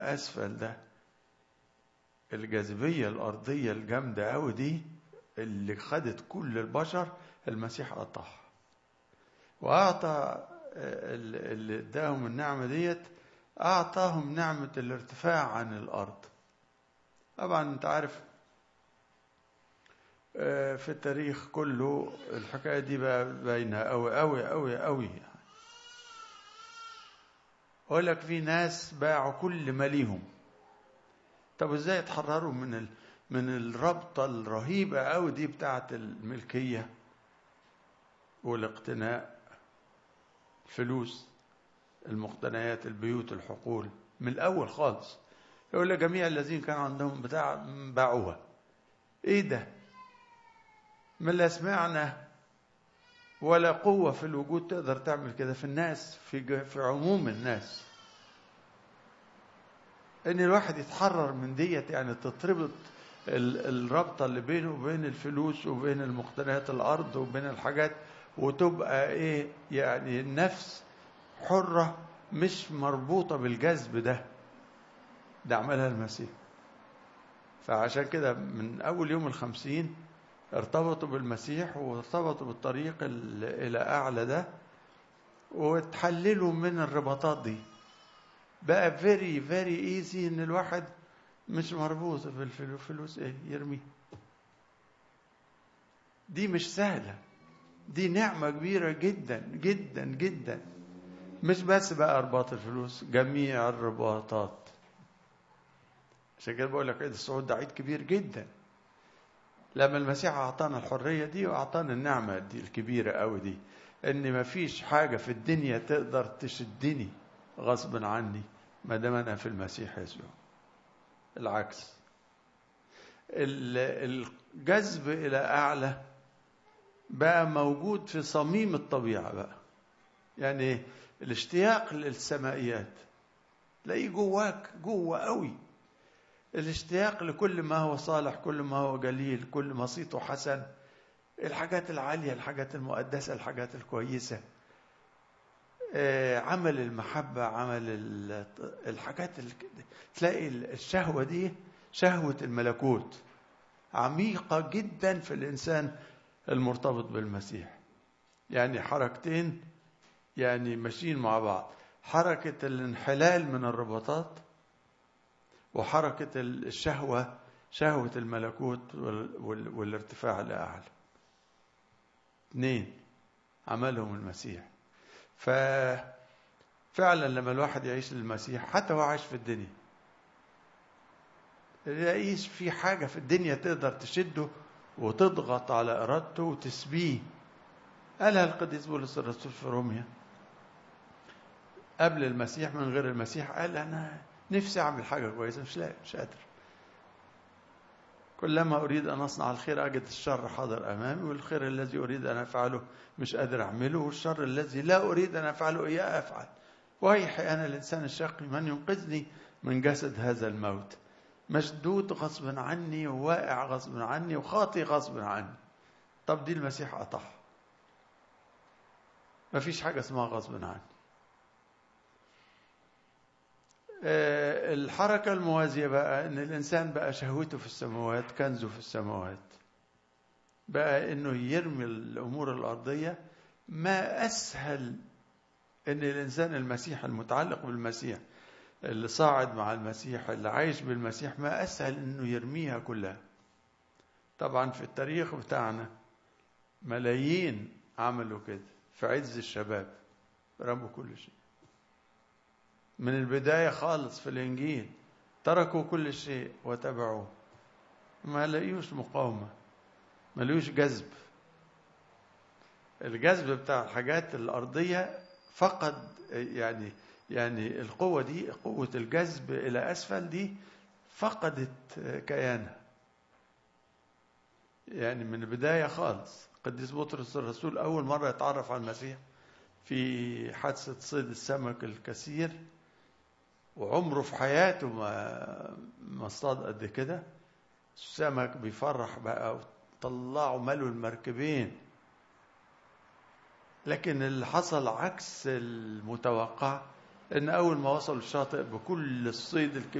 أسفل ده الجاذبية الأرضية الجامدة أوي دي اللي خدت كل البشر المسيح قطعها وأعطى اللي اداهم النعمة ديت أعطاهم نعمة الارتفاع عن الأرض طبعا أنت عارف في التاريخ كله الحكاية دي بقى باينة أوي أوي أوي أوي يعني. أقول لك في ناس باعوا كل ما ليهم طب ازاي يتحرروا من ال... من الرابطة الرهيبة أوي دي بتاعة الملكية والاقتناء الفلوس المقتنيات البيوت الحقول من الأول خالص يقول لك جميع الذين كان عندهم بتاع باعوها ايه ده ما لا سمعنا ولا قوة في الوجود تقدر تعمل كده في الناس في في عموم الناس ان الواحد يتحرر من ديت يعني تتربط الرابطة اللي بينه وبين الفلوس وبين المقتنيات الأرض وبين الحاجات وتبقى إيه يعني النفس حرة مش مربوطة بالجذب ده ده عملها المسيح فعشان كده من أول يوم الخمسين ارتبطوا بالمسيح وارتبطوا بالطريق إلى أعلى ده وتحللوا من الرباطات دي بقى فيري فيري ايزي ان الواحد مش مربوط بالفلوس ايه يرمي دي مش سهلة دي نعمة كبيرة جدا جدا جدا مش بس بقى ارباط الفلوس جميع الرباطات عشان كده بقول لك عيد الصعود ده عيد كبير جدا لما المسيح اعطانا الحرية دي واعطانا النعمة دي الكبيرة قوي دي ان مفيش حاجة في الدنيا تقدر تشدني غصب عني ما دام انا في المسيح يسوع العكس الجذب الى اعلى بقى موجود في صميم الطبيعه بقى يعني الاشتياق للسمائيات تلاقيه جواك جوه قوي الاشتياق لكل ما هو صالح كل ما هو جليل كل ما صيته حسن الحاجات العاليه الحاجات المقدسه الحاجات الكويسه عمل المحبة عمل الحاجات تلاقي الشهوة دي شهوة الملكوت عميقة جدا في الإنسان المرتبط بالمسيح يعني حركتين يعني ماشيين مع بعض حركة الانحلال من الرباطات وحركة الشهوة شهوة الملكوت والارتفاع لأعلى اثنين عملهم المسيح ففعلا لما الواحد يعيش للمسيح حتى هو عايش في الدنيا يلاقيش في حاجة في الدنيا تقدر تشده وتضغط على إرادته وتسبيه قالها القديس بولس الرسول في روميا قبل المسيح من غير المسيح قال أنا نفسي أعمل حاجة كويسة مش لاقي مش قادر كلما أريد أن أصنع الخير أجد الشر حاضر أمامي والخير الذي أريد أن أفعله مش قادر أعمله والشر الذي لا أريد أن أفعله إياه أفعل ويحي أنا الإنسان الشقي من ينقذني من جسد هذا الموت مشدود غصب عني وواقع غصب عني وخاطي غصب عني طب دي المسيح قطعها مفيش حاجة اسمها غصب عني الحركة الموازية بقى إن الإنسان بقى شهوته في السماوات كنزه في السماوات بقى إنه يرمي الأمور الأرضية ما أسهل إن الإنسان المسيح المتعلق بالمسيح اللي صاعد مع المسيح اللي عايش بالمسيح ما أسهل إنه يرميها كلها طبعا في التاريخ بتاعنا ملايين عملوا كده في عز الشباب رموا كل شيء من البداية خالص في الإنجيل تركوا كل شيء وتبعوه ما لقيوش مقاومة ما لقيوش جذب الجذب بتاع الحاجات الأرضية فقد يعني يعني القوة دي قوة الجذب إلى أسفل دي فقدت كيانها يعني من البداية خالص قديس بطرس الرسول أول مرة يتعرف على المسيح في حادثة صيد السمك الكثير وعمره في حياته ما ما اصطاد قد كده السمك بيفرح بقى وطلعوا ملوا المركبين لكن اللي حصل عكس المتوقع ان اول ما وصلوا الشاطئ بكل الصيد